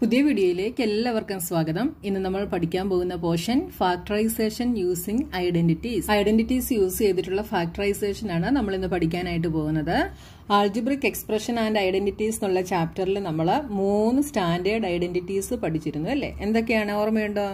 പുതിയ വീഡിയോയിലേക്ക് എല്ലാവർക്കും സ്വാഗതം ഇന്ന് നമ്മൾ പഠിക്കാൻ പോകുന്ന portion factorisation using identities identities use ചെയ്തിട്ടുള്ള ഫാക്ടറൈസേഷൻ ആണ് നമ്മൾ ഇന്ന് പഠിക്കാനായിട്ട് പോകുന്നത് ആൾജിബ്രിക് എക്സ്പ്രഷൻ ആൻഡ് ഐഡന്റിറ്റീസ് എന്നുള്ള ചാപ്റ്ററിൽ നമ്മൾ മൂന്ന് സ്റ്റാൻഡേർഡ് ഐഡന്റിറ്റീസ് പഠിച്ചിരുന്നു അല്ലേ എന്തൊക്കെയാണ് ഓർമ്മയുണ്ടോ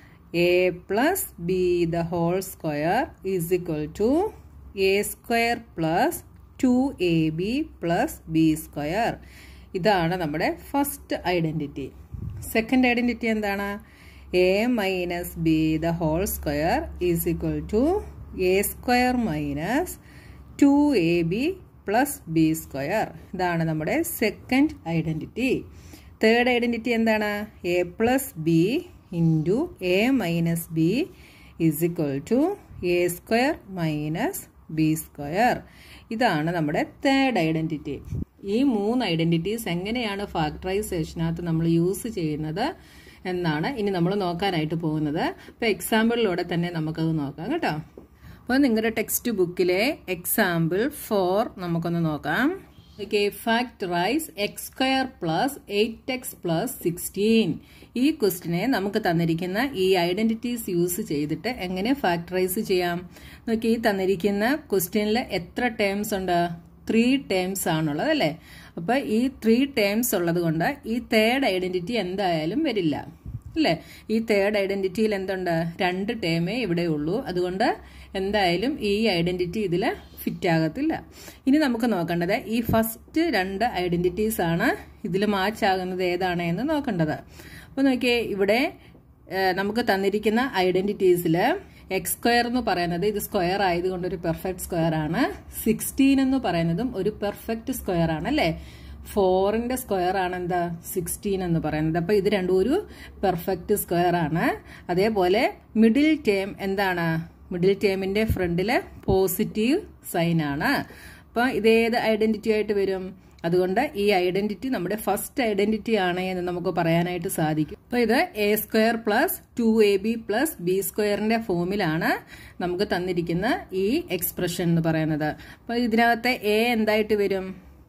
A plus B the whole square is equal to A square plus two A B plus B square ഇതാണ് നമ്മുടെ ഫസ്റ്റ് ഐഡൻറ്റിറ്റി സെക്കൻഡ് ഐഡൻറ്റിറ്റി എന്താണ് A minus B the whole square is equal to A square minus two A B plus B square ഇതാണ് നമ്മുടെ second identity third identity എന്താണ് A plus B into A minus B is equal to A square minus B square ഇതാണ് നമ്മുടെ third identity ഈ മൂന്ന് identities എങ്ങനെയാണ് ഫാക്ടറൈസേഷനകത്ത് നമ്മൾ use ചെയ്യുന്നത് എന്നാണ് ഇനി നമ്മൾ നോക്കാനായിട്ട് പോകുന്നത് അപ്പോൾ എക്സാമ്പിളിലൂടെ തന്നെ നമുക്കത് നോക്കാം കേട്ടോ അപ്പോൾ നിങ്ങളുടെ ടെക്സ്റ്റ് ബുക്കിലെ എക്സാമ്പിൾ ഫോർ നമുക്കൊന്ന് നോക്കാം okay factorise X square plus eight X plus sixteen ഈ ക്വസ്റ്റിനെ നമുക്ക് തന്നിരിക്കുന്ന ഈ ഐഡന്റിറ്റീസ് യൂസ് ചെയ്തിട്ട് എങ്ങനെ ഫാക്ടറൈസ് ചെയ്യാം നോക്കി ഈ തന്നിരിക്കുന്ന ക്വസ്റ്റ്യനിൽ എത്ര ടേംസ് ഉണ്ട് ത്രീ ടേംസ് ആണുള്ളത് അല്ലേ അപ്പോൾ ഈ ത്രീ ടേംസ് ഉള്ളത് കൊണ്ട് ഈ തേർഡ് ഐഡന്റിറ്റി എന്തായാലും വരില്ല അല്ലേ ഈ തേർഡ് ഐഡന്റിറ്റിയിൽ എന്തുണ്ട് രണ്ട് ടേമേ ഇവിടെ ഉള്ളൂ അതുകൊണ്ട് എന്തായാലും ഈ ഐഡന്റിറ്റി ഇതിൽ ഫിറ്റ് ആകത്തില്ല ഇനി നമുക്ക് നോക്കേണ്ടത് ഈ ഫസ്റ്റ് രണ്ട് ഐഡന്റിറ്റീസ് ആണ് ഇതിൽ മാച്ച് ആകുന്നത് ഏതാണ് എന്ന് നോക്കേണ്ടത് അപ്പോൾ നോക്കിയേ ഇവിടെ നമുക്ക് തന്നിരിക്കുന്ന ഐഡന്റിറ്റീസിൽ എക്സ് സ്ക്വയർ എന്ന് പറയുന്നത് ഇത് സ്ക്വയർ ആയതുകൊണ്ട് ഒരു പെർഫെക്റ്റ് സ്ക്വയർ ആണ് സിക്സ്റ്റീൻ എന്ന് പറയുന്നതും ഒരു പെർഫെക്റ്റ് സ്ക്വയർ ആണ് അല്ലേ ഫോറിന്റെ സ്ക്വയർ ആണ് എന്താ സിക്സ്റ്റീൻ എന്ന് പറയുന്നത് അപ്പൊ ഇത് രണ്ടും ഒരു പെർഫെക്റ്റ് സ്ക്വയർ ആണ് അതേപോലെ മിഡിൽ ടേം എന്താണ് മിഡിൽ ടേമിന്റെ ഫ്രണ്ടില് പോസിറ്റീവ് സൈൻ ആണ് അപ്പൊ ഇതേത് ഐഡന്റിറ്റി ആയിട്ട് വരും അതുകൊണ്ട് ഈ ഐഡന്റിറ്റി നമ്മുടെ ഫസ്റ്റ് ഐഡന്റിറ്റി ആണ് എന്ന് നമുക്ക് പറയാനായിട്ട് സാധിക്കും അപ്പൊ ഇത് A square plus two A B plus B സ്ക്വയറിന്റെ ഫോമിലാണ് നമുക്ക് തന്നിരിക്കുന്ന ഈ എക്സ്പ്രഷൻ എന്ന് പറയുന്നത് അപ്പൊ ഇതിനകത്തെ എ എന്തായിട്ട് വരും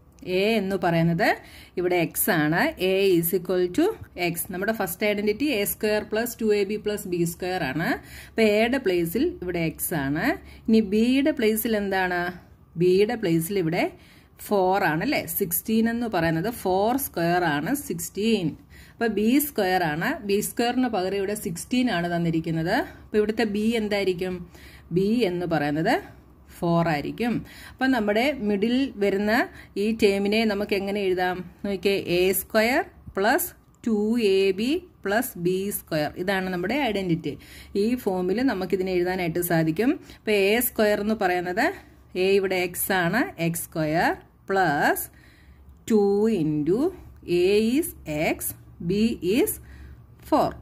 എ എന്ന് പറയുന്നത് ഇവിടെ എക്സ് ആണ് A is equal to X നമ്മുടെ first identity A square plus two A B plus B square ആണ് അപ്പൊ എയുടെ പ്ലേസിൽ ഇവിടെ എക്സ് ആണ് ഇനി ബിയുടെ പ്ലേസിൽ എന്താണ് ബിയുടെ പ്ലേസിൽ ഇവിടെ ഫോർ ആണ് അല്ലെ സിക്സ്റ്റീൻ എന്ന് പറയുന്നത് ഫോർ സ്ക്വയർ ആണ് സിക്സ്റ്റീൻ അപ്പൊ ബി സ്ക്വയർ ആണ് ബി സ്ക്വയറിന് പകരം ഇവിടെ സിക്സ്റ്റീൻ ആണ് തന്നിരിക്കുന്നത് അപ്പൊ ഇവിടുത്തെ ബി എന്തായിരിക്കും ബി എന്ന് പറയുന്നത് ഫോർ ആയിരിക്കും അപ്പം നമ്മുടെ മിഡിൽ വരുന്ന ഈ ടേമിനെ നമുക്ക് എങ്ങനെ എഴുതാം നോക്കിയേ A square plus two A B plus B square ഇതാണ് നമ്മുടെ ഐഡന്റിറ്റി ഈ ഫോമിൽ നമുക്കിതിനെ എഴുതാനായിട്ട് സാധിക്കും ഇപ്പം എ സ്ക്വയർ എന്ന് പറയുന്നത് എ ഇവിടെ എക്സ് ആണ് X square plus two into A is X B is four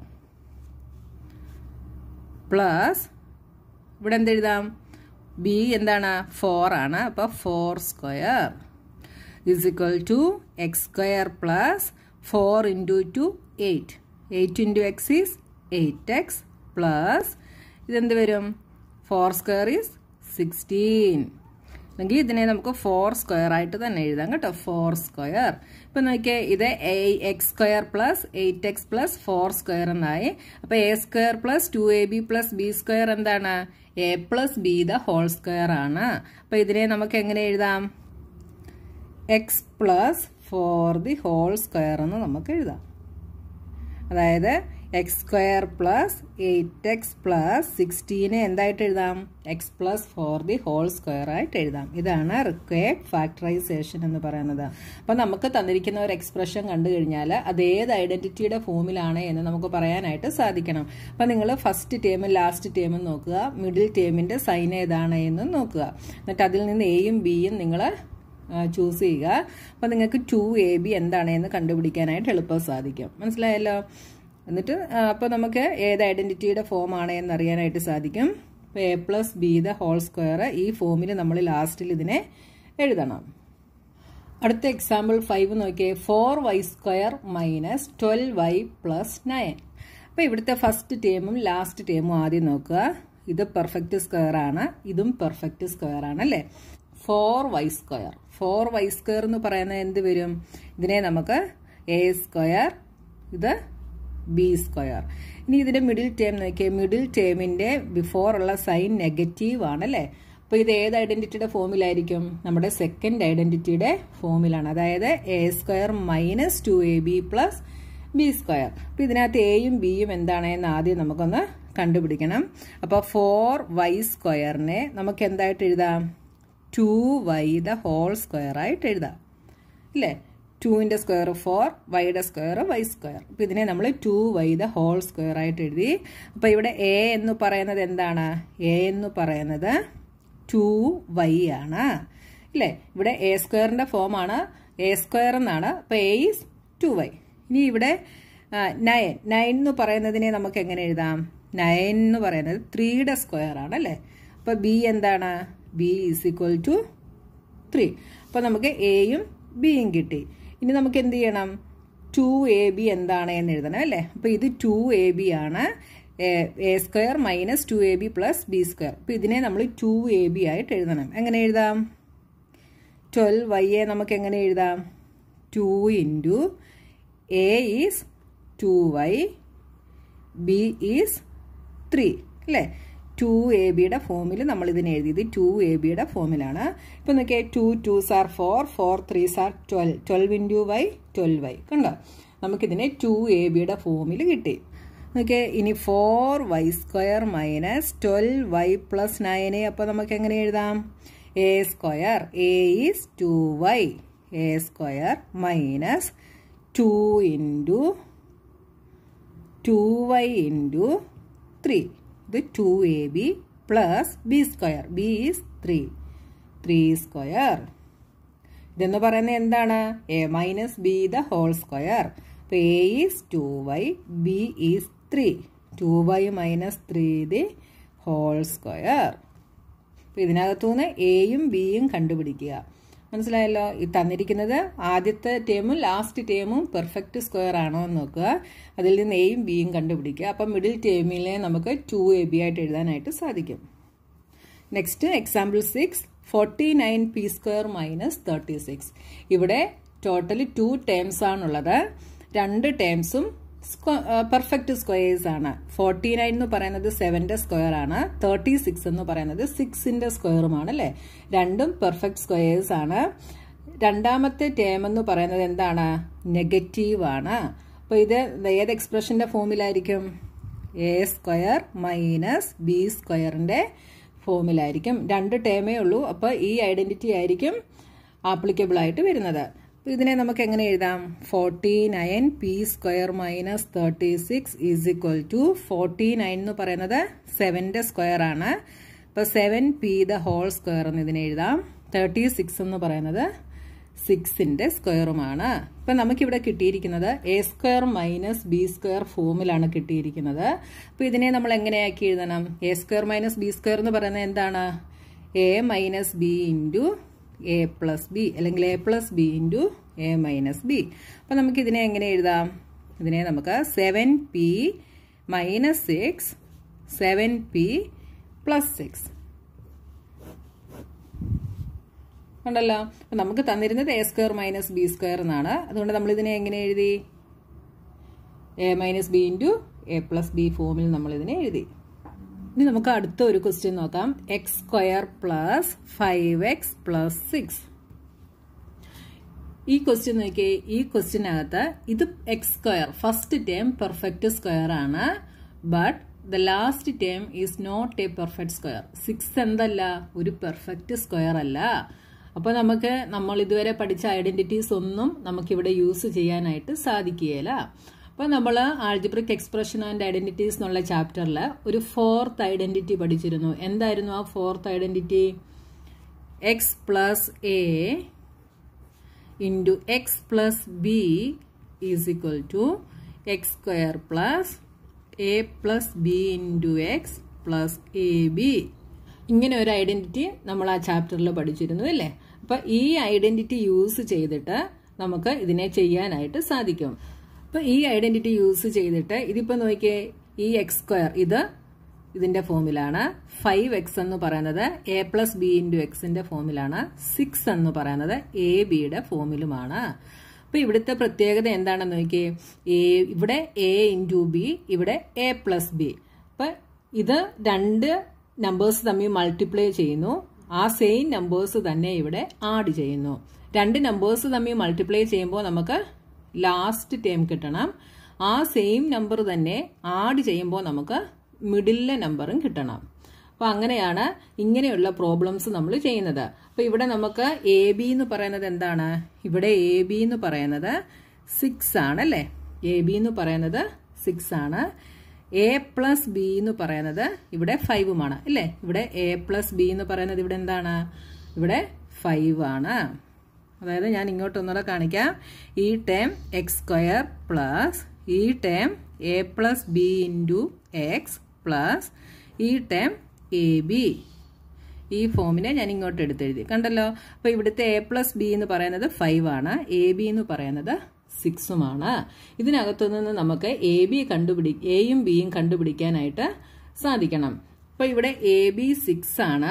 plus ഇവിടെ എന്തെഴുതാം ബി എന്താണ് ഫോർ ആണ് അപ്പോൾ four square is equal to X square plus four into two eight eight into X is eight X plus ഇതെന്ത് വരും four square is sixteen അല്ലെങ്കിൽ ഇതിനെ നമുക്ക് ഫോർ സ്ക്വയർ ആയിട്ട് തന്നെ എഴുതാം കേട്ടോ ഫോർ സ്ക്വയർ ഇപ്പം നോക്കിയേ ഇത് a X square plus eight X plus four square എന്നായി അപ്പോൾ A square plus two A B plus B square എന്താണ് A plus B the whole square ആണ് അപ്പോൾ ഇതിനെ നമുക്ക് എങ്ങനെ എഴുതാം X plus four the whole square എന്ന് നമുക്ക് എഴുതാം അതായത് X square plus eight X plus സിക്സ്റ്റീനെ എന്തായിട്ട് എഴുതാം X plus four the whole square ആയിട്ട് എഴുതാം ഇതാണ് റിക്വയർഡ് ഫാക്ടറൈസേഷൻ എന്ന് പറയുന്നത് അപ്പം നമുക്ക് തന്നിരിക്കുന്ന ഒരു എക്സ്പ്രഷൻ കണ്ടു കഴിഞ്ഞാൽ അത് ഏത് ഐഡന്റിറ്റിയുടെ ഫോമിലാണ് എന്ന് നമുക്ക് പറയാനായിട്ട് സാധിക്കണം അപ്പം നിങ്ങൾ ഫസ്റ്റ് ടേമും ലാസ്റ്റ് ടേമും നോക്കുക മിഡിൽ ടേമിന്റെ സൈൻ ഏതാണ് എന്ന് നോക്കുക എന്നിട്ട് അതിൽ നിന്ന് എയും ബിയും നിങ്ങൾ ചൂസ് ചെയ്യുക അപ്പം നിങ്ങൾക്ക് ടു എ ബി എന്താണ് എന്ന് കണ്ടുപിടിക്കാനായിട്ട് എളുപ്പം സാധിക്കും മനസ്സിലായല്ലോ എന്നിട്ട് അപ്പോൾ നമുക്ക് ഏത് ഐഡന്റിറ്റിയുടെ ഫോം ആണ് എന്ന് അറിയാനായിട്ട് സാധിക്കും അപ്പോൾ A plus B the whole square ഈ ഫോമിൽ നമ്മൾ ലാസ്റ്റിൽ ഇതിനെ എഴുതണം അടുത്ത എക്സാമ്പിൾ ഫൈവ് നോക്കിയേ four Y square minus twelve Y plus nine അപ്പോൾ ഇവിടുത്തെ ഫസ്റ്റ് ടേമും ലാസ്റ്റ് ടേമും ആദ്യം നോക്കുക ഇത് പെർഫെക്റ്റ് സ്ക്വയർ ആണ് ഇതും പെർഫെക്റ്റ് സ്ക്വയർ ആണ് അല്ലേ four Y square four Y square എന്ന് പറയുന്നത് എന്ത് വരും ഇതിനെ നമുക്ക് എ സ്ക്വയർ ഇത് ബി സ്ക്വയർ ഇനി ഇതിന്റെ മിഡിൽ ടേം നോക്കിയാൽ മിഡിൽ ടേമിന്റെ ബിഫോർ ഉള്ള സൈൻ നെഗറ്റീവ് ആണ് അല്ലേ അപ്പൊ ഇത് ഏത് ഐഡന്റിറ്റിയുടെ ഫോമിലായിരിക്കും നമ്മുടെ സെക്കൻഡ് ഐഡന്റിറ്റിയുടെ ഫോമിലാണ് അതായത് A square minus two A B plus B square അപ്പൊ ഇതിനകത്ത് എയും ബിയും എന്താണെന്ന് ആദ്യം നമുക്കൊന്ന് കണ്ടുപിടിക്കണം അപ്പോൾ ഫോർ വൈ സ്ക്വയറിനെ നമുക്ക് എന്തായിട്ട് എഴുതാം two Y the whole square ആയിട്ട് എഴുതാം ഇല്ലേ ടുവിൻ്റെ സ്ക്വയർ ഫോർ വൈയുടെ സ്ക്വയർ വൈ സ്ക്വയർ അപ്പം ഇതിനെ നമ്മൾ two Y the whole square ആയിട്ട് എഴുതി അപ്പോൾ ഇവിടെ എ എന്ന് പറയുന്നത് എന്താണ് എ എന്ന് പറയുന്നത് ടു വൈ ആണ് ഇല്ലേ ഇവിടെ എ സ്ക്വയറിൻ്റെ ഫോമാണ് എ സ്ക്വയർ എന്നാണ് അപ്പോൾ എ ഈസ് ടു വൈ ഇനി ഇവിടെ നയൻ നയൻ എന്ന് പറയുന്നതിനെ നമുക്ക് എങ്ങനെ എഴുതാം നയൻ എന്ന് പറയുന്നത് ത്രീയുടെ സ്ക്വയർ ആണ് അല്ലേ അപ്പോൾ ബി എന്താണ് B is equal to three അപ്പോൾ നമുക്ക് എയും ബിയും കിട്ടി ഇനി നമുക്ക് എന്ത് ചെയ്യണം ടു എ ബി എന്താണ് എന്ന് എഴുതണം അല്ലേ അപ്പോൾ ഇത് ടു എ ബി ആണ് A square minus two A B plus B square അപ്പോൾ ഇതിനെ നമ്മൾ ടു എ ബി ആയിട്ട് എഴുതണം എങ്ങനെ എഴുതാം ട്വൽവ് വൈ എ നമുക്ക് എങ്ങനെ എഴുതാം two into A is two Y B is three അല്ലേ ടു എ ബിയുടെ ഫോമിൽ നമ്മൾ ഇതിനെ എഴുതിയത് ടു എ ബിയുടെ ഫോമിലാണ് ഇപ്പം നോക്കിയാൽ two two are four four three are twelve twelve into Y twelve Y കണ്ടോ നമുക്കിതിനെ ടു എ ബിയുടെ ഫോമിൽ കിട്ടി നോക്കിയേ ഇനി four Y square minus twelve Y plus നയന് അപ്പോൾ നമുക്ക് എങ്ങനെ എഴുതാം A square A is two Y A square minus two into two Y into three ഇത് two A B plus B square B is three three square ഇതെന്ന് പറയുന്നത് എന്താണ് A minus B the whole square അപ്പോൾ A is two Y B is three two Y minus three the whole square അപ്പോൾ ഇതിനകത്തുനിന്ന് എയും ബിയും കണ്ടുപിടിക്കുക മനസ്സിലായല്ലോ ഈ തന്നിരിക്കുന്നത് ആദ്യത്തെ ടേമും ലാസ്റ്റ് ടേമും പെർഫെക്റ്റ് സ്ക്വയർ ആണോ എന്ന് നോക്കുക അതിൽ നിന്ന് എയും ബിയും കണ്ടുപിടിക്കുക അപ്പം മിഡിൽ ടേമിലെ നമുക്ക് ടു എ ബി ആയിട്ട് എഴുതാനായിട്ട് സാധിക്കും next example six forty nine P square minus thirty six ഇവിടെ ടോട്ടലി ടു ടേംസ് ആണുള്ളത് രണ്ട് ടേംസും പെർഫെക്റ്റ് സ്ക്വയേഴ്സ് ആണ് ഫോർട്ടി നയൻ എന്ന് പറയുന്നത് സെവന്റെ സ്ക്വയർ ആണ് തേർട്ടി സിക്സ് എന്ന് പറയുന്നത് സിക്സിന്റെ സ്ക്വയറുമാണ് അല്ലേ രണ്ടും പെർഫെക്റ്റ് സ്ക്വയേഴ്സ് ആണ് രണ്ടാമത്തെ ടേം എന്ന് പറയുന്നത് എന്താണ് നെഗറ്റീവ് ആണ് അപ്പോൾ ഇത് ഏത് എക്സ്പ്രഷന്റെ ഫോമിലായിരിക്കും എ സ്ക്വയർ മൈനസ് ബി സ്ക്വയറിന്റെ ഫോമിലായിരിക്കും രണ്ട് ടേമേ ഉള്ളൂ അപ്പോൾ ഈ ഐഡന്റിറ്റി ആയിരിക്കും ആപ്ലിക്കബിൾ ആയിട്ട് വരുന്നത് ഇതിനെ നമുക്ക് എങ്ങനെ എഴുതാം forty nine P square minus thirty six is equal to forty nine എന്ന് പറയുന്നത് സെവന്റെ സ്ക്വയർ ആണ് അപ്പോൾ seven P the whole square എന്ന് ഇതിനെ എഴുതാം തേർട്ടി സിക്സ് എന്ന് പറയുന്നത് സിക്സിന്റെ സ്ക്വയറുമാണ് ഇപ്പം നമുക്കിവിടെ കിട്ടിയിരിക്കുന്നത് A square minus B square ഫോമിലാണ് കിട്ടിയിരിക്കുന്നത് അപ്പോൾ ഇതിനെ നമ്മൾ എങ്ങനെയാക്കി എഴുതണം A square minus B square എന്ന് പറയുന്നത് എന്താണ് A minus B into A plus B അല്ലെങ്കിൽ A plus B into A minus B അപ്പം നമുക്ക് ഇതിനെ എങ്ങനെ എഴുതാം ഇതിനെ നമുക്ക് seven P minus six seven P plus six ഉണ്ടല്ലോ അപ്പം നമുക്ക് തന്നിരുന്നത് A square minus B square എന്നാണ് അതുകൊണ്ട് നമ്മൾ ഇതിനെ എങ്ങനെ എഴുതി A minus B into A plus B ഫോമിൽ നമ്മൾ ഇതിനെ എഴുതി ഇനി നമുക്ക് അടുത്ത ഒരു ക്വസ്റ്റ്യൻ നോക്കാം X square plus five X plus six ഈ ക്വസ്റ്റ്യൻ നോക്കിയേ ഈ ക്വസ്റ്റ്യനകത്ത് ഇത് X square first term perfect square ആണ് but the last term is not a perfect square six എന്തല്ല ഒരു പെർഫെക്റ്റ് സ്ക്വയർ അല്ല അപ്പോൾ നമുക്ക് നമ്മൾ ഇതുവരെ പഠിച്ച ഐഡന്റിറ്റീസ് ഒന്നും നമുക്കിവിടെ യൂസ് ചെയ്യാനായിട്ട് സാധിക്കുകയില്ല അപ്പോൾ നമ്മൾ ആൾജിബ്രിക് എക്സ്പ്രഷൻ ആൻഡ് ഐഡന്റിറ്റീസ് എന്നുള്ള ചാപ്റ്ററിൽ ഒരു ഫോർത്ത് ഐഡന്റിറ്റി പഠിച്ചിരുന്നു എന്തായിരുന്നു ആ fourth identity x plus a into x plus b is equal to X square plus a plus B into x plus a b ഇങ്ങനെ ഒരു ഐഡന്റിറ്റി നമ്മൾ ആ ചാപ്റ്ററിൽ പഠിച്ചിരുന്നു അല്ലേ അപ്പൊ ഈ ഐഡന്റിറ്റി യൂസ് ചെയ്തിട്ട് നമുക്ക് ഇതിനെ ചെയ്യാനായിട്ട് സാധിക്കും അപ്പൊ ഈ ഐഡന്റിറ്റി യൂസ് ചെയ്തിട്ട് ഇതിപ്പോ നോക്കിയേ ഈ എക്സ് സ്ക്വയർ ഇത് ഇതിന്റെ ഫോമിലാണ് ഫൈവ് എക്സ് എന്ന് പറയുന്നത് എ പ്ലസ് ബി ഇൻറ്റു എക്സിന്റെ ഫോമിലാണ് സിക്സ് എന്ന് പറയുന്നത് എ ബിയുടെ ഫോമിലുമാണ് അപ്പോൾ ഇവിടുത്തെ പ്രത്യേകത എന്താണെന്ന് നോക്കിയേ എ ഇവിടെ എ ഇൻറ്റു ബി ഇവിടെ എ പ്ലസ് ബി അപ്പം ഇത് രണ്ട് നമ്പേഴ്സ് തമ്മിൽ മൾട്ടിപ്ലൈ ചെയ്യുന്നു ആ സെയിം നമ്പേഴ്സ് തന്നെ ഇവിടെ ആഡ് ചെയ്യുന്നു രണ്ട് നമ്പേഴ്സ് തമ്മിൽ മൾട്ടിപ്ലൈ ചെയ്യുമ്പോൾ നമുക്ക് ലാസ്റ്റ് ടേം കിട്ടണം ആ സെയിം നമ്പർ തന്നെ ആഡ് ചെയ്യുമ്പോൾ നമുക്ക് മിഡിലെ നമ്പറും കിട്ടണം അപ്പൊ അങ്ങനെയാണ് ഇങ്ങനെയുള്ള പ്രോബ്ലംസ് നമ്മൾ ചെയ്യുന്നത് അപ്പൊ ഇവിടെ നമുക്ക് എ ബി എന്ന് പറയുന്നത് എന്താണ് ഇവിടെ എ ബി എന്ന് പറയുന്നത് സിക്സ് ആണ് അല്ലേ എ ബി എന്ന് പറയുന്നത് സിക്സ് ആണ് എ പ്ലസ് ബി എന്ന് പറയുന്നത് ഇവിടെ ഫൈവുമാണ് അല്ലേ ഇവിടെ എ പ്ലസ് ബി എന്ന് പറയുന്നത് ഇവിടെ എന്താണ് ഇവിടെ ഫൈവ് ആണ് അതായത് ഞാൻ ഇങ്ങോട്ട് ഒന്നുകൂടെ കാണിക്കാം ഈ ടേം എക്സ് സ്ക്വയർ പ്ലസ് ഈ term a plus B into x plus ഈ ടേം എ ബി ഈ ഫോമിനെ ഞാൻ ഇങ്ങോട്ട് എടുത്തെഴുതി കണ്ടല്ലോ അപ്പോൾ ഇവിടുത്തെ എ പ്ലസ് ബി എന്ന് പറയുന്നത് ഫൈവ് ആണ് എ ബി എന്ന് പറയുന്നത് സിക്സുമാണ് ഇതിനകത്തു നിന്ന് നമുക്ക് എ ബി കണ്ടുപിടി എയും ബിയും കണ്ടുപിടിക്കാനായിട്ട് സാധിക്കണം അപ്പോൾ ഇവിടെ എ ബി സിക്സ് ആണ്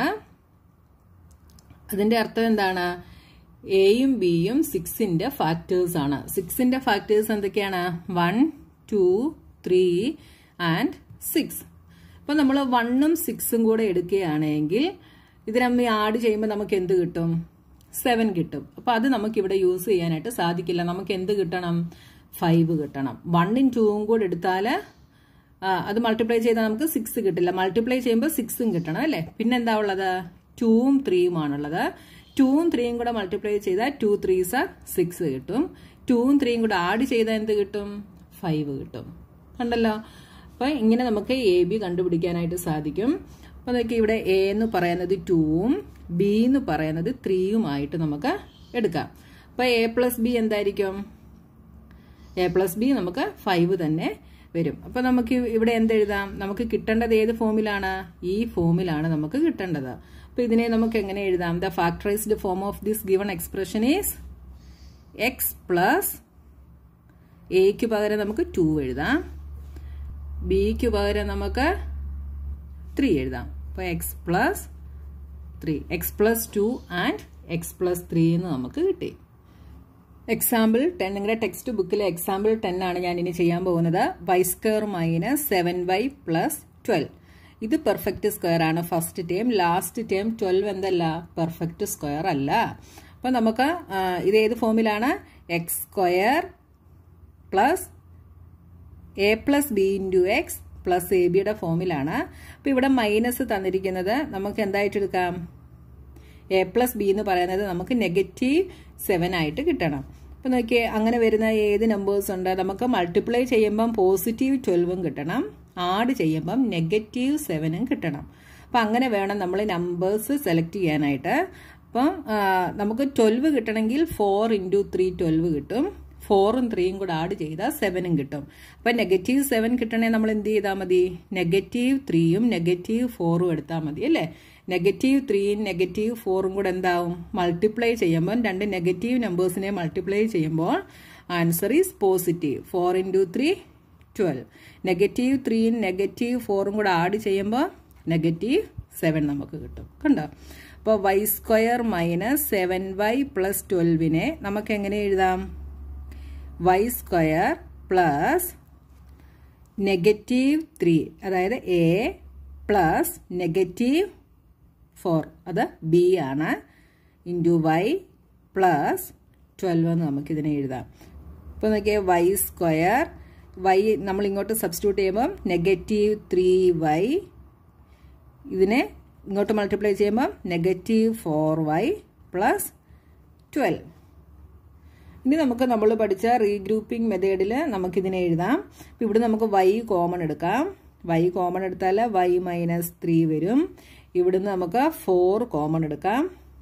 അതിന്റെ അർത്ഥം എന്താണ് എയും ബിയും സിക്സിന്റെ ഫാക്ടേഴ്സ് ആണ് സിക്സിന്റെ ഫാക്ടേഴ്സ് എന്തൊക്കെയാണ് one two three and six അപ്പൊ നമ്മൾ വണ്ണും സിക്സും കൂടെ എടുക്കുകയാണെങ്കിൽ ഇതിനമ്മ ആഡ് ചെയ്യുമ്പോൾ നമുക്ക് എന്ത് കിട്ടും സെവൻ കിട്ടും അപ്പൊ അത് നമുക്ക് ഇവിടെ യൂസ് ചെയ്യാനായിട്ട് സാധിക്കില്ല നമുക്ക് എന്ത് കിട്ടണം ഫൈവ് കിട്ടണം വണ്ണും ടൂവും കൂടെ എടുത്താൽ അത് മൾട്ടിപ്ലൈ ചെയ്താൽ നമുക്ക് സിക്സ് കിട്ടില്ല മൾട്ടിപ്ലൈ ചെയ്യുമ്പോൾ സിക്സും കിട്ടണം അല്ലേ പിന്നെന്താ ഉള്ളത് ടൂവും ത്രീയുമാണുള്ളത് ടൂവും ത്രീയും കൂടെ മൾട്ടിപ്ലൈ ചെയ്താൽ ടു ത്രീസ് സിക്സ് കിട്ടും ടൂവും ത്രീയും കൂടെ ആഡ് ചെയ്താൽ എന്ത് കിട്ടും ഫൈവ് കിട്ടും കണ്ടല്ലോ അപ്പം ഇങ്ങനെ നമുക്ക് എ ബി കണ്ടുപിടിക്കാനായിട്ട് സാധിക്കും അപ്പം നോക്കി ഇവിടെ എ എന്ന് പറയുന്നത് ടൂവും ബി എന്ന് പറയുന്നത് ത്രീയുമായിട്ട് നമുക്ക് എടുക്കാം അപ്പം എ പ്ലസ് ബി എന്തായിരിക്കും എ പ്ലസ് ബി നമുക്ക് ഫൈവ് തന്നെ വരും അപ്പം നമുക്ക് ഇവിടെ എന്തെഴുതാം നമുക്ക് കിട്ടേണ്ടത് ഏത് ഫോമിലാണ് ഈ ഫോമിലാണ് നമുക്ക് കിട്ടേണ്ടത് അപ്പം ഇതിനെ നമുക്ക് എങ്ങനെ എഴുതാം the factorized form of this given expression is x plus എക്ക് പകരം നമുക്ക് ടു എഴുതാം ബിക്ക് പകരം നമുക്ക് ത്രീ എഴുതാം അപ്പോൾ x plus three x plus two and x plus three എന്ന് നമുക്ക് കിട്ടി എക്സാമ്പിൾ ടെൻ നിങ്ങളുടെ ടെക്സ്റ്റ് ബുക്കിലെ എക്സാമ്പിൾ ടെൻ ആണ് ഞാൻ ഇനി ചെയ്യാൻ പോകുന്നത് y square minus seven y plus twelve ഇത് പെർഫെക്റ്റ് സ്ക്വയർ ആണ് first term last term twelve എന്തല്ല പെർഫെക്റ്റ് സ്ക്വയർ അല്ല അപ്പം നമുക്ക് ഇത് ഏത് ഫോമിലാണ് x square plus a plus B into x plus a ബിയുടെ ഫോമിലാണ് അപ്പോൾ ഇവിടെ മൈനസ് തന്നിരിക്കുന്നത് നമുക്ക് എന്തായിട്ട് എടുക്കാം എ പ്ലസ് ബി എന്ന് പറയുന്നത് നമുക്ക് നെഗറ്റീവ് സെവൻ ആയിട്ട് കിട്ടണം അപ്പം നോക്കിയേ അങ്ങനെ വരുന്ന ഏത് നമ്പേഴ്സ് ഉണ്ട് നമുക്ക് മൾട്ടിപ്ലൈ ചെയ്യുമ്പം പോസിറ്റീവ് ട്വൽവും കിട്ടണം ആഡ് ചെയ്യുമ്പം നെഗറ്റീവ് സെവനും കിട്ടണം അപ്പം അങ്ങനെ വേണം നമ്മൾ നമ്പേഴ്സ് സെലക്ട് ചെയ്യാനായിട്ട് അപ്പം നമുക്ക് ട്വൽവ് കിട്ടണമെങ്കിൽ ഫോർ ഇൻറ്റു ത്രീ ട്വൽവ് കിട്ടും ഫോറും ത്രീയും കൂടെ ആഡ് ചെയ്താൽ സെവനും കിട്ടും അപ്പം നെഗറ്റീവ് സെവൻ കിട്ടണേ നമ്മൾ എന്ത് ചെയ്താൽ മതി നെഗറ്റീവ് ത്രീയും നെഗറ്റീവ് ഫോറും എടുത്താൽ മതി അല്ലേ നെഗറ്റീവ് ത്രീയും നെഗറ്റീവ് ഫോറും കൂടെ എന്താവും മൾട്ടിപ്ലൈ ചെയ്യുമ്പോൾ രണ്ട് നെഗറ്റീവ് നമ്പേഴ്സിനെ മൾട്ടിപ്ലൈ ചെയ്യുമ്പോൾ answer is positive four into three twelve negative ത്രീയും നെഗറ്റീവ് ഫോറും കൂടെ ആഡ് ചെയ്യുമ്പോൾ നെഗറ്റീവ് സെവൻ നമുക്ക് കിട്ടും കണ്ടോ അപ്പോൾ y square minus seven y plus ട്വൽവിനെ നമുക്ക് എങ്ങനെ എഴുതാം y square plus negative three അതായത് എ പ്ലസ് നെഗറ്റീവ് ഫോർ അത് ബി ആണ് ഇൻറ്റു വൈ പ്ലസ് ട്വൽവ് എന്ന് നമുക്കിതിനെ എഴുതാം ഇപ്പോൾ നോക്കിയാൽ വൈ സ്ക്വയർ വൈ നമ്മൾ ഇങ്ങോട്ട് സബ്സ്റ്റിറ്റ്യൂട്ട് ചെയ്യുമ്പം നെഗറ്റീവ് ത്രീ വൈ ഇതിനെ ഇങ്ങോട്ട് മൾട്ടിപ്ലൈ ചെയ്യുമ്പം negative four y plus twelve ഇനി നമുക്ക് നമ്മൾ പഠിച്ച റീഗ്രൂപ്പിംഗ് മെത്തേഡിൽ നമുക്കിതിനെ എഴുതാം അപ്പം ഇവിടെ നമുക്ക് വൈ കോമൺ എടുക്കാം വൈ കോമൺ എടുത്താൽ വൈ മൈനസ് ത്രീ വരും ഇവിടുന്ന് നമുക്ക് ഫോർ കോമൺ എടുക്കാം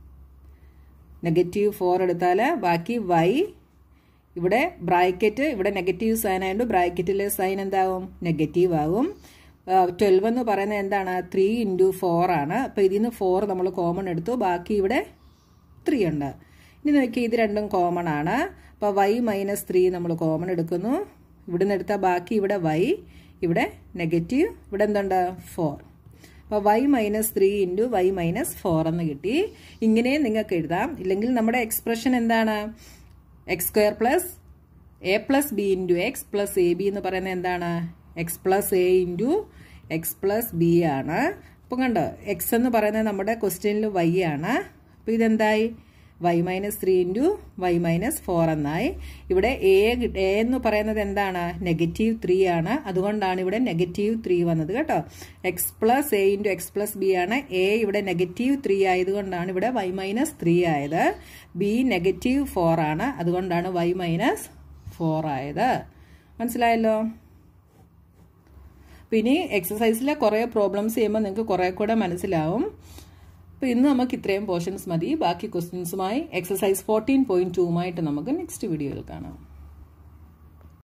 നെഗറ്റീവ് ഫോർ എടുത്താൽ ബാക്കി വൈ ഇവിടെ ബ്രാക്കറ്റ് ഇവിടെ നെഗറ്റീവ് സൈൻ ആയതുകൊണ്ട് ബ്രാക്കറ്റിലെ സൈൻ എന്താവും നെഗറ്റീവ് ആകും ട്വൽവ് എന്ന് പറയുന്നത് എന്താണ് ത്രീ ഇൻറ്റു ഫോർ ആണ് അപ്പോൾ ഇതിൽ നിന്ന് ഫോർ നമ്മൾ കോമൺ എടുത്തു ബാക്കി ഇവിടെ ത്രീ ഉണ്ട് ഇനി നോക്കി ഇത് രണ്ടും കോമൺ ആണ് അപ്പോൾ വൈ മൈനസ് ത്രീ നമ്മൾ കോമൺ എടുക്കുന്നു ഇവിടുന്ന് എടുത്താൽ ബാക്കി ഇവിടെ വൈ ഇവിടെ നെഗറ്റീവ് ഇവിടെ എന്തുണ്ട് ഫോർ അപ്പോൾ y minus three into y minus four എന്ന് കിട്ടി ഇങ്ങനെ നിങ്ങൾക്ക് എഴുതാം ഇല്ലെങ്കിൽ നമ്മുടെ എക്സ്പ്രഷൻ എന്താണ് x square plus a plus B into x plus a b എന്ന് പറയുന്നത് എന്താണ് x plus a into x plus b ആണ് അപ്പം കണ്ടോ എക്സ് എന്ന് പറയുന്നത് നമ്മുടെ ക്വസ്റ്റ്യനിൽ വൈ ആണ് അപ്പോൾ ഇതെന്തായി y minus three into y minus four എന്നായി ഇവിടെ എ എ എന്ന് പറയുന്നത് എന്താണ് നെഗറ്റീവ് ത്രീ ആണ് അതുകൊണ്ടാണ് ഇവിടെ നെഗറ്റീവ് ത്രീ വന്നത് കേട്ടോ x plus a into x plus b ആണ് എ ഇവിടെ നെഗറ്റീവ് ത്രീ ആയതുകൊണ്ടാണ് ഇവിടെ വൈ മൈനസ് ത്രീ ആയത് ബി നെഗറ്റീവ് ഫോർ ആണ് അതുകൊണ്ടാണ് വൈ മൈനസ് ഫോർ ആയത് മനസ്സിലായല്ലോ പിന്നെ എക്സസൈസിലെ കുറേ പ്രോബ്ലംസ് ചെയ്യുമ്പോൾ നിങ്ങൾക്ക് കുറേ കൂടെ മനസ്സിലാവും അപ്പോൾ ഇന്ന് നമുക്ക് ഇത്രയും പോർഷൻസ് മതി ബാക്കി ക്വസ്റ്റ്യൻസുമായി എക്സസൈസ് ഫോർട്ടീൻ പോയിന്റ് ടൂമായിട്ട് നമുക്ക് നെക്സ്റ്റ് വീഡിയോയിൽ കാണാം